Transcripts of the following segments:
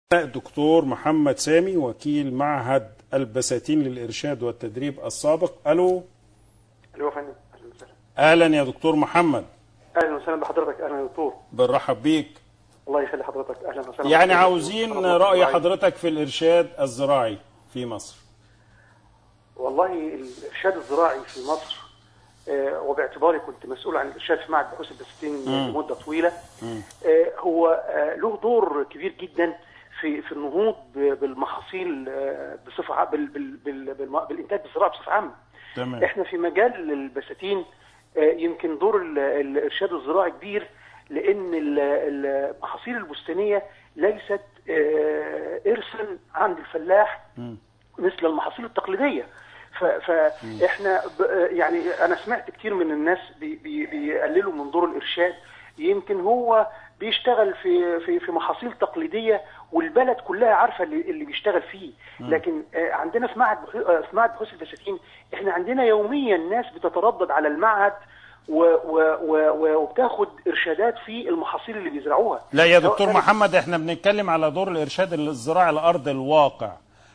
دكتور محمد سامي وكيل معهد البساتين للإرشاد والتدريب السابق ألو الو يا فندم اهلا وسهلا أهلا يا دكتور محمد اهلا وسهلا بحضرتك اهلا يا دكتور بنرحب بيك الله يخلي حضرتك اهلا وسهلا يعني بحضرتك. عاوزين حضرتك رأي معايا. حضرتك في الإرشاد الزراعي في مصر والله الارشاد الزراعي في مصر آه، وباعتباري كنت مسؤول عن الارشاد في معهد بحوث البساتين لمده طويله آه، هو آه، له دور كبير جدا في في النهوض ب- بالمحاصيل آه، بصفه ع- بال- بال- بال- بالم- بالانتاج الزراعي بصفه عامه تمام احنا في مجال البساتين آه، يمكن دور ال- الارشاد الزراعي كبير لان ال- المحاصيل البستانيه ليست آه، ارثا عند الفلاح مثل المحاصيل التقليديه ف- فاحنا ب- يعني انا سمعت كتير من الناس بي- بي- بيقللوا من دور الارشاد يمكن هو بيشتغل في في في محاصيل تقليديه والبلد كلها عارفه اللي, اللي بيشتغل فيه لكن آه، عندنا في معهد بحو- آه، في معهد بحوث البساتين احنا عندنا يوميا ناس بتتردد على المعهد و و و و وبتاخد ارشادات في المحاصيل اللي بيزرعوها لا يا سواء دكتور كانت- محمد احنا بنتكلم على دور الإرشاد الزراعي على أرض الواقع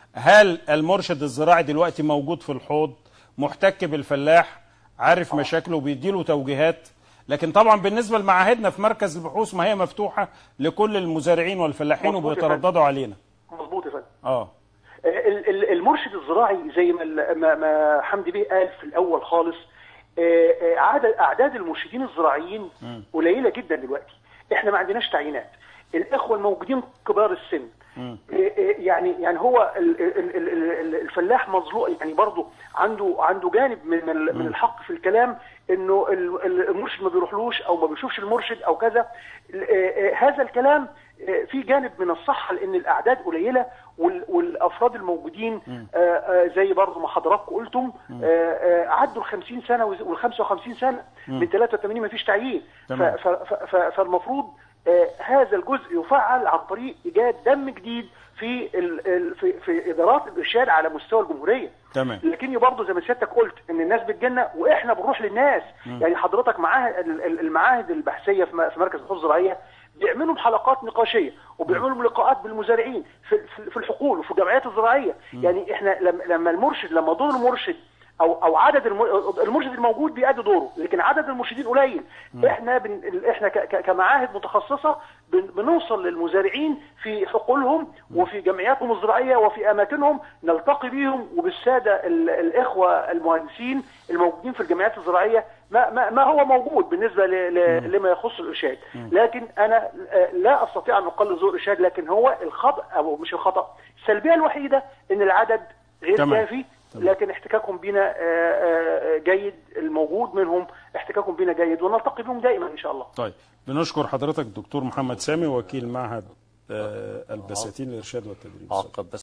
هل المرشد الزراعي دلوقتي موجود في الحوض محتك بالفلاح عارف مشاكله وبيديله توجيهات لكن طبعا بالنسبة لمعاهدنا في مركز البحوث ما هي مفتوحة لكل المزارعين والفلاحين مظبوط يا وبيترددوا علينا مظبوط يا فندم اه ال- ال- المرشد الزراعي زي ما ال- ما, ما حمدي بيه قال في الاول خالص آه، آه، عدد اعداد المرشدين الزراعيين قليله جدا دلوقتي احنا ما عندناش تعيينات الاخوه الموجودين كبار السن آه، آه، يعني يعني هو ال- ال- ال- ال- الفلاح مظلوم يعني برضه عنده عنده جانب من من من الحق في الكلام انه ال- ال- المرشد ما بيروحلوش او ما بيشوفش المرشد او كذا ال- آه، آه، هذا الكلام آه، في جانب من الصحه لان الاعداد قليله وال- والافراد الموجودين آه، آه، زي برضه ما حضراتكم قلتم آه، آه، عدوا ال 50 سنه وال 55 سنه من 83 ما فيش تعيين ف- تمام. ف- ف- ف- فالمفروض آه، هذا الجزء يفعل عن طريق ايجاد دم جديد في ال- ال- في في ادارات الارشاد على مستوى الجمهوريه تمام. لكني برضه زي ما سيادتك قلت ان الناس بتجينا واحنا بنروح للناس يعني حضرتك معاهد ال- ال- المعاهد البحثيه في م- في مركز البحوث الزراعيه بيعملوا حلقات نقاشيه وبيعملوا لقاءات بالمزارعين في في- في الحقول وفي الجمعيات الزراعيه يعني احنا لما لما المرشد لما دور المرشد او او عدد الم- المرشد الموجود بيأدي دوره لكن عدد المرشدين قليل احنا بن احنا ك- ك- كمعاهد متخصصه بن- بنوصل للمزارعين في حقولهم وفي جمعياتهم الزراعيه وفي اماكنهم نلتقي بيهم وبالساده ال- الاخوه المهندسين الموجودين في الجمعيات الزراعيه ما ما, ما هو موجود بالنسبه ل- ل- لما يخص الارشاد لكن انا آه، لا استطيع ان اقلل ذوق الارشاد لكن هو الخطا او مش الخطا السلبيه الوحيده ان العدد غير تمام. كافي لكن احتكاكهم بنا آه، آه، جيد الموجود منهم احتكاكهم بنا جيد ونلتقي بهم دائما ان شاء الله طيب بنشكر حضرتك دكتور محمد سامي وكيل معهد آه، البساتين للإرشاد والتدريب عقب بس